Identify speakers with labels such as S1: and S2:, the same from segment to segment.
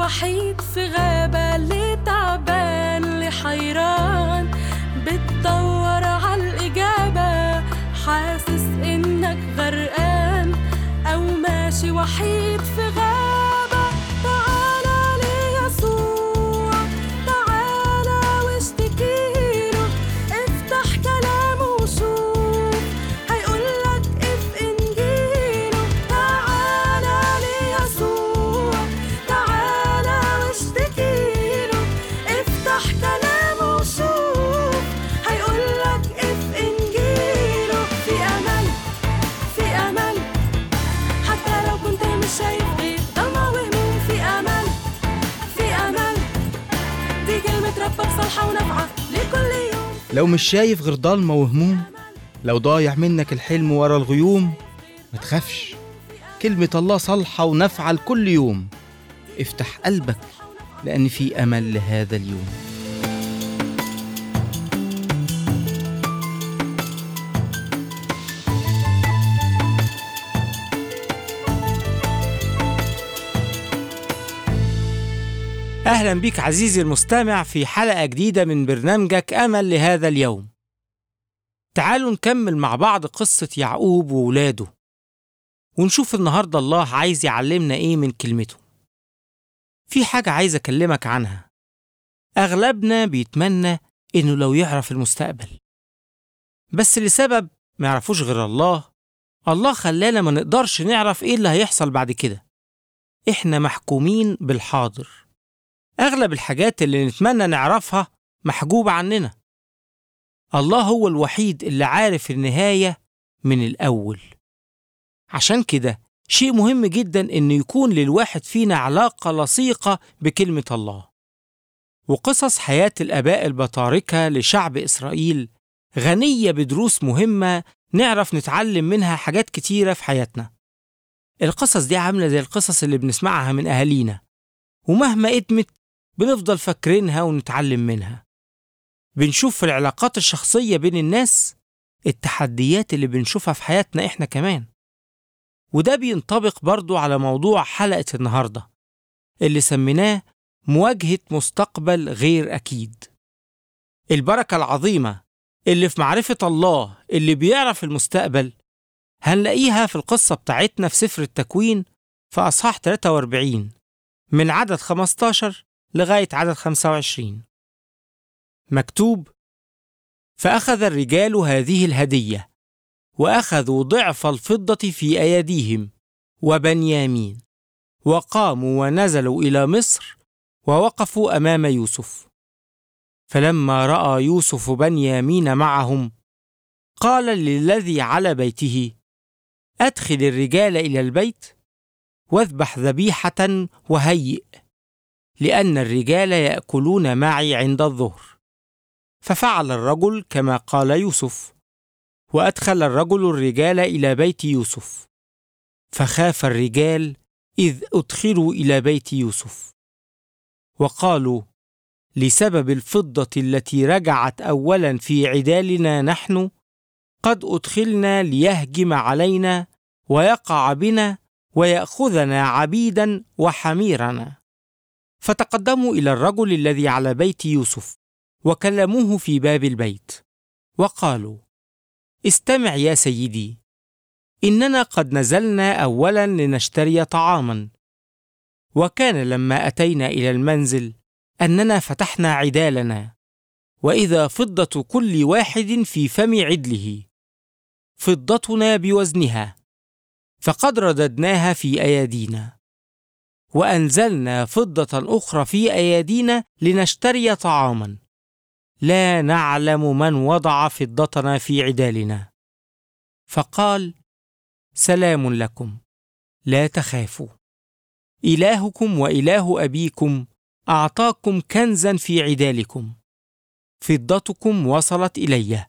S1: وحيد في غابة اللي تعبان اللي حيران بتدور عالإجابة حاسس إنك غرقان أو ماشي وحيد في غابة تعالى ليسوع تعالى واشتكيله افتح كلامه وشوف هيقولك اف انجيله تعالى ليسوع تعالى واشتكيله افتح كلامه وشوف هيقولك اف انجيله في امل في امل حتى لو كنت مش شايف غير ضلمة وهموم في امل في امل دي كلمة ربك صالحة ونافعة لكل يوم
S2: لو مش شايف غير ضلمة وهموم لو ضايع منك الحلم ورا الغيوم ما تخافش كلمة الله صالحة ونافعة لكل يوم افتح قلبك لأن في أمل لهذا اليوم
S3: أهلا بك عزيزي المستمع في حلقة جديدة من برنامجك أمل لهذا اليوم. تعالوا نكمل مع بعض قصة يعقوب وولاده ونشوف النهاردة الله عايز يعلمنا إيه من كلمته. في حاجة عايز أكلمك عنها. أغلبنا بيتمنى إنه لو يعرف المستقبل. بس لسبب ما يعرفوش غير الله، الله خلانا ما نقدرش نعرف إيه اللي هيحصل بعد كده. إحنا محكومين بالحاضر. أغلب الحاجات اللي نتمنى نعرفها محجوبة عننا. الله هو الوحيد اللي عارف النهاية من الأول. عشان كده شيء مهم جدا إنه يكون للواحد فينا علاقة لصيقة بكلمة الله. وقصص حياة الآباء البطاركة لشعب إسرائيل غنية بدروس مهمة نعرف نتعلم منها حاجات كتيرة في حياتنا. القصص دي عاملة زي القصص اللي بنسمعها من أهالينا ومهما اتمت بنفضل فاكرينها ونتعلم منها بنشوف في العلاقات الشخصية بين الناس التحديات اللي بنشوفها في حياتنا إحنا كمان وده بينطبق برضو على موضوع حلقة النهاردة اللي سميناه مواجهة مستقبل غير أكيد البركة العظيمة اللي في معرفة الله اللي بيعرف المستقبل هنلاقيها في القصة بتاعتنا في سفر التكوين في أصحاح 43 من عدد 15 لغاية عدد 25 مكتوب فأخذ الرجال هذه الهدية وأخذوا ضعف الفضة في أيديهم وبنيامين وقاموا ونزلوا إلى مصر ووقفوا أمام يوسف فلما رأى يوسف بنيامين معهم قال للذي على بيته أدخل الرجال إلى البيت واذبح ذبيحة وهيئ لأن الرجال يأكلون معي عند الظهر ففعل الرجل كما قال يوسف وأدخل الرجل الرجال إلى بيت يوسف فخاف الرجال إذ أدخلوا إلى بيت يوسف وقالوا لسبب الفضة التي رجعت أولا في عدالنا نحن قد أدخلنا ليهجم علينا ويقع بنا ويأخذنا عبيدا وحميرنا فتقدموا إلى الرجل الذي على بيت يوسف وكلموه في باب البيت وقالوا استمع يا سيدي إننا قد نزلنا أولا لنشتري طعاما وكان لما أتينا إلى المنزل أننا فتحنا عدالنا وإذا فضة كل واحد في فم عدله فضتنا بوزنها فقد رددناها في أيادينا وأنزلنا فضة أخرى في أيادينا لنشتري طعاما لا نعلم من وضع فضتنا في عدالنا فقال سلام لكم لا تخافوا إلهكم وإله أبيكم أعطاكم كنزا في عدالكم فضتكم وصلت إلي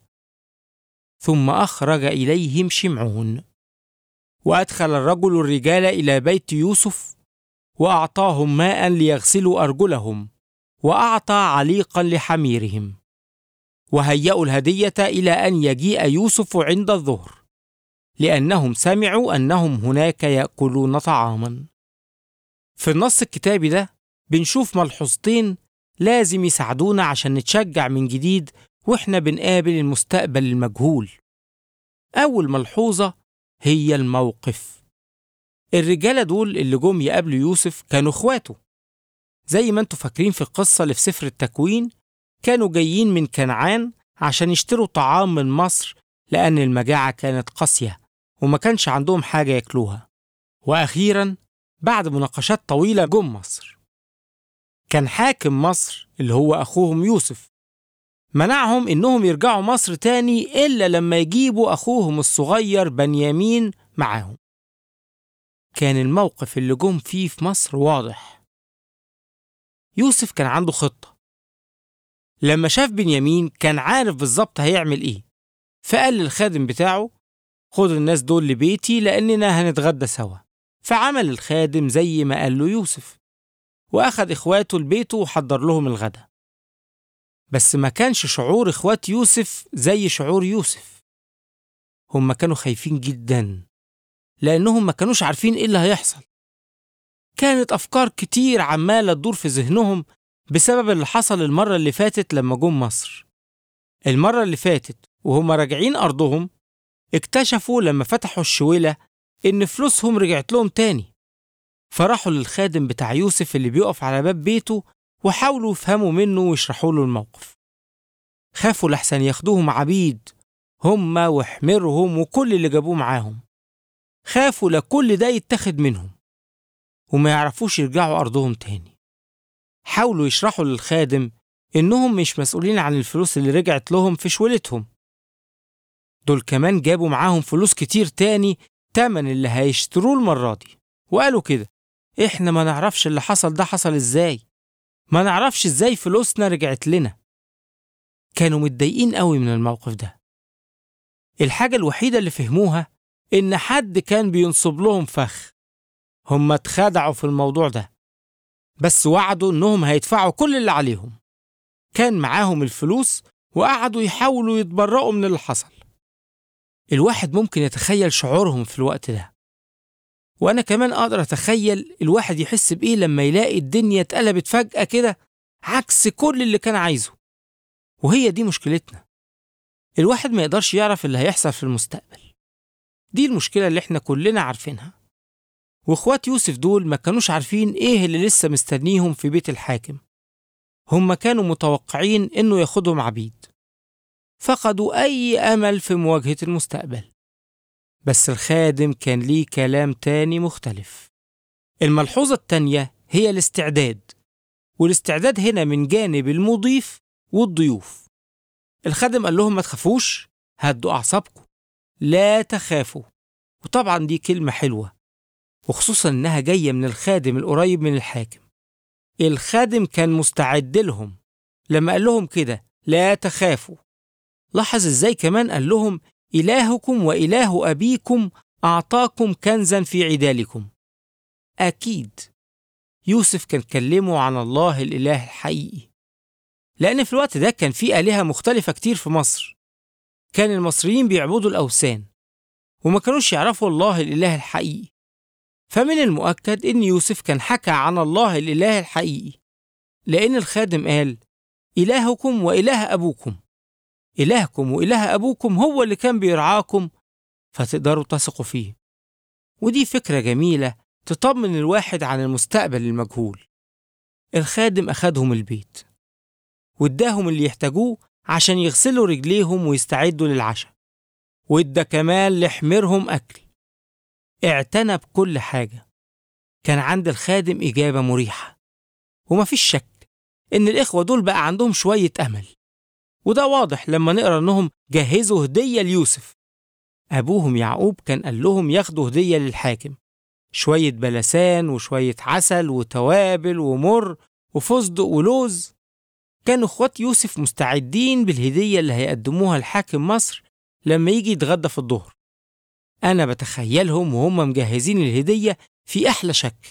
S3: ثم أخرج إليهم شمعون وأدخل الرجل الرجال إلى بيت يوسف وأعطاهم ماء ليغسلوا أرجلهم وأعطى عليقا لحميرهم وهيأوا الهدية إلى أن يجيء يوسف عند الظهر لأنهم سمعوا أنهم هناك يأكلون طعاما في النص الكتابي ده بنشوف ملحوظتين لازم يساعدونا عشان نتشجع من جديد وإحنا بنقابل المستقبل المجهول أول ملحوظة هي الموقف الرجالة دول اللي جم يقابلوا يوسف كانوا إخواته زي ما انتوا فاكرين في القصة اللي في سفر التكوين كانوا جايين من كنعان عشان يشتروا طعام من مصر لأن المجاعة كانت قاسية وما كانش عندهم حاجة ياكلوها وأخيرا بعد مناقشات طويلة جم مصر كان حاكم مصر اللي هو أخوهم يوسف منعهم إنهم يرجعوا مصر تاني إلا لما يجيبوا أخوهم الصغير بنيامين معاهم كان الموقف اللي جم فيه في مصر واضح يوسف كان عنده خطة لما شاف بنيامين كان عارف بالظبط هيعمل إيه فقال للخادم بتاعه خد الناس دول لبيتي لأننا هنتغدى سوا فعمل الخادم زي ما قال له يوسف وأخد إخواته لبيته وحضر لهم الغدا بس ما كانش شعور إخوات يوسف زي شعور يوسف هم كانوا خايفين جدا لأنهم ما كانوش عارفين إيه اللي هيحصل كانت أفكار كتير عمالة تدور في ذهنهم بسبب اللي حصل المرة اللي فاتت لما جم مصر المرة اللي فاتت وهم راجعين أرضهم اكتشفوا لما فتحوا الشويلة إن فلوسهم رجعت لهم تاني فراحوا للخادم بتاع يوسف اللي بيقف على باب بيته وحاولوا يفهموا منه ويشرحوا له الموقف خافوا لحسن ياخدوهم عبيد هما وحمرهم وكل اللي جابوه معاهم خافوا لكل ده يتاخد منهم وما يعرفوش يرجعوا أرضهم تاني حاولوا يشرحوا للخادم إنهم مش مسؤولين عن الفلوس اللي رجعت لهم في شولتهم دول كمان جابوا معاهم فلوس كتير تاني تمن اللي هيشتروه المرة دي وقالوا كده إحنا ما نعرفش اللي حصل ده حصل إزاي ما نعرفش إزاي فلوسنا رجعت لنا كانوا متضايقين قوي من الموقف ده الحاجة الوحيدة اللي فهموها إن حد كان بينصب لهم فخ هم اتخدعوا في الموضوع ده بس وعدوا إنهم هيدفعوا كل اللي عليهم كان معاهم الفلوس وقعدوا يحاولوا يتبرئوا من اللي حصل الواحد ممكن يتخيل شعورهم في الوقت ده وأنا كمان أقدر أتخيل الواحد يحس بإيه لما يلاقي الدنيا اتقلبت فجأة كده عكس كل اللي كان عايزه وهي دي مشكلتنا الواحد ما يقدرش يعرف اللي هيحصل في المستقبل دي المشكلة اللي احنا كلنا عارفينها واخوات يوسف دول ما كانوش عارفين ايه اللي لسه مستنيهم في بيت الحاكم هم كانوا متوقعين انه ياخدهم عبيد فقدوا اي امل في مواجهة المستقبل بس الخادم كان ليه كلام تاني مختلف الملحوظة التانية هي الاستعداد والاستعداد هنا من جانب المضيف والضيوف الخادم قال لهم ما تخافوش هدوا أعصابكم لا تخافوا وطبعا دي كلمة حلوة وخصوصا إنها جاية من الخادم القريب من الحاكم الخادم كان مستعد لهم لما قال لهم كده لا تخافوا لاحظ ازاي كمان قال لهم إلهكم وإله أبيكم أعطاكم كنزا في عدالكم أكيد يوسف كان كلمه عن الله الإله الحقيقي لأن في الوقت ده كان في آلهة مختلفة كتير في مصر كان المصريين بيعبدوا الأوثان وما كانوش يعرفوا الله الإله الحقيقي فمن المؤكد إن يوسف كان حكى عن الله الإله الحقيقي لأن الخادم قال إلهكم وإله أبوكم إلهكم وإله أبوكم هو اللي كان بيرعاكم فتقدروا تثقوا فيه ودي فكرة جميلة تطمن الواحد عن المستقبل المجهول الخادم أخدهم البيت واداهم اللي يحتاجوه عشان يغسلوا رجليهم ويستعدوا للعشاء وادى كمان لحمرهم أكل اعتنى بكل حاجة كان عند الخادم إجابة مريحة ومفيش شك إن الإخوة دول بقى عندهم شوية أمل وده واضح لما نقرا إنهم جهزوا هدية ليوسف أبوهم يعقوب كان قال لهم ياخدوا هدية للحاكم شوية بلسان وشوية عسل وتوابل ومر وفستق ولوز كانوا اخوات يوسف مستعدين بالهدية اللي هيقدموها لحاكم مصر لما يجي يتغدى في الظهر أنا بتخيلهم وهم مجهزين الهدية في أحلى شكل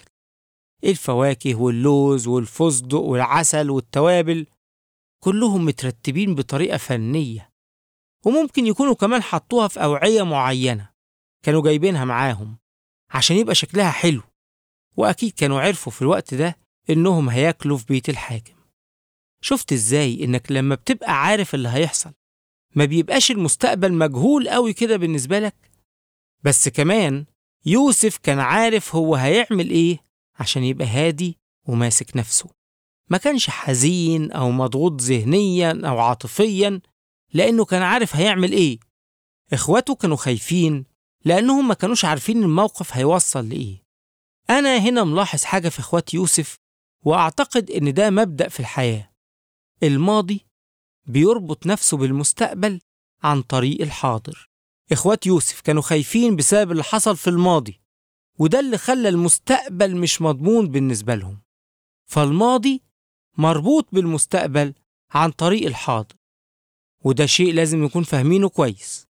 S3: الفواكه واللوز والفستق والعسل والتوابل كلهم مترتبين بطريقة فنية وممكن يكونوا كمان حطوها في أوعية معينة كانوا جايبينها معاهم عشان يبقى شكلها حلو وأكيد كانوا عرفوا في الوقت ده إنهم هياكلوا في بيت الحاكم شفت إزاي إنك لما بتبقى عارف اللي هيحصل ما بيبقاش المستقبل مجهول قوي كده بالنسبة لك بس كمان يوسف كان عارف هو هيعمل إيه عشان يبقى هادي وماسك نفسه ما كانش حزين أو مضغوط ذهنيا أو عاطفيا لأنه كان عارف هيعمل إيه إخواته كانوا خايفين لأنهم ما كانوش عارفين الموقف هيوصل لإيه أنا هنا ملاحظ حاجة في إخوات يوسف وأعتقد إن ده مبدأ في الحياة الماضي بيربط نفسه بالمستقبل عن طريق الحاضر إخوات يوسف كانوا خايفين بسبب اللي حصل في الماضي وده اللي خلى المستقبل مش مضمون بالنسبة لهم فالماضي مربوط بالمستقبل عن طريق الحاضر وده شيء لازم نكون فاهمينه كويس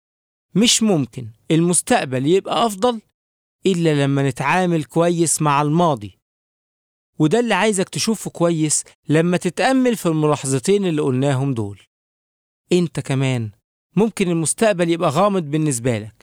S3: مش ممكن المستقبل يبقى أفضل إلا لما نتعامل كويس مع الماضي وده اللي عايزك تشوفه كويس لما تتأمل في الملاحظتين اللي قلناهم دول انت كمان ممكن المستقبل يبقى غامض بالنسبة لك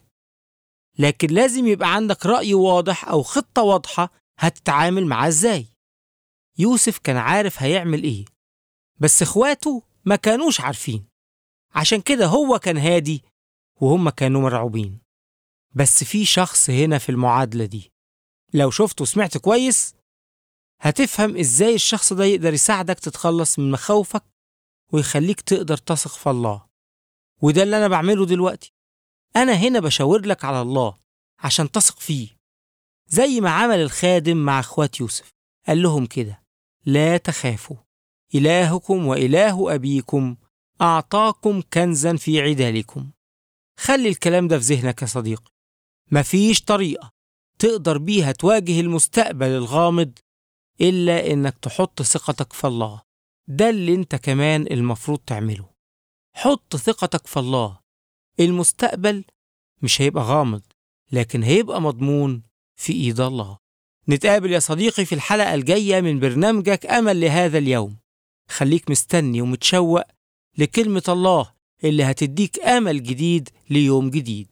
S3: لكن لازم يبقى عندك رأي واضح أو خطة واضحة هتتعامل معاه ازاي يوسف كان عارف هيعمل ايه بس اخواته ما كانوش عارفين عشان كده هو كان هادي وهم كانوا مرعوبين بس في شخص هنا في المعادلة دي لو شفته وسمعت كويس هتفهم ازاي الشخص ده يقدر يساعدك تتخلص من مخاوفك ويخليك تقدر تثق في الله وده اللي أنا بعمله دلوقتي أنا هنا بشاور لك على الله عشان تثق فيه زي ما عمل الخادم مع إخوات يوسف قال لهم كده لا تخافوا إلهكم وإله أبيكم أعطاكم كنزا في عدالكم خلي الكلام ده في ذهنك يا صديقي مفيش طريقة تقدر بيها تواجه المستقبل الغامض إلا إنك تحط ثقتك في الله ده اللي انت كمان المفروض تعمله حط ثقتك في الله المستقبل مش هيبقى غامض لكن هيبقى مضمون في ايد الله نتقابل يا صديقي في الحلقة الجاية من برنامجك أمل لهذا اليوم خليك مستني ومتشوق لكلمة الله اللي هتديك أمل جديد ليوم جديد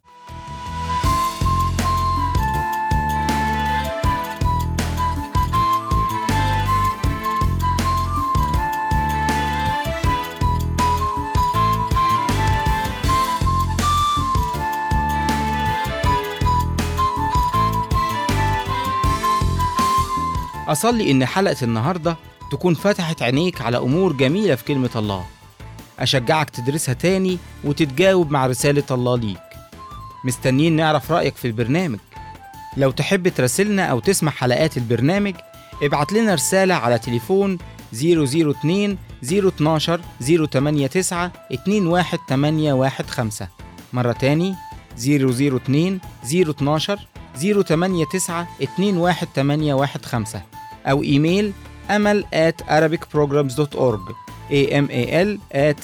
S2: أصلي إن حلقة النهاردة تكون فتحت عينيك على أمور جميلة في كلمة الله أشجعك تدرسها تاني وتتجاوب مع رسالة الله ليك مستنيين نعرف رأيك في البرنامج لو تحب تراسلنا أو تسمع حلقات البرنامج ابعت لنا رسالة على تليفون 002 012 089 21815 مرة تاني 002 012 089 21815 أو إيميل أمل at arabicprograms.org amal at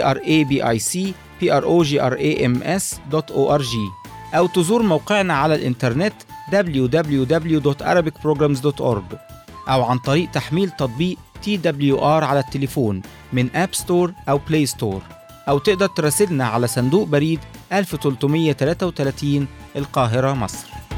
S2: arabicprograms.org أو تزور موقعنا على الإنترنت www.arabicprograms.org أو عن طريق تحميل تطبيق TWR على التليفون من أب ستور أو بلاي ستور أو تقدر تراسلنا على صندوق بريد 1333 القاهرة مصر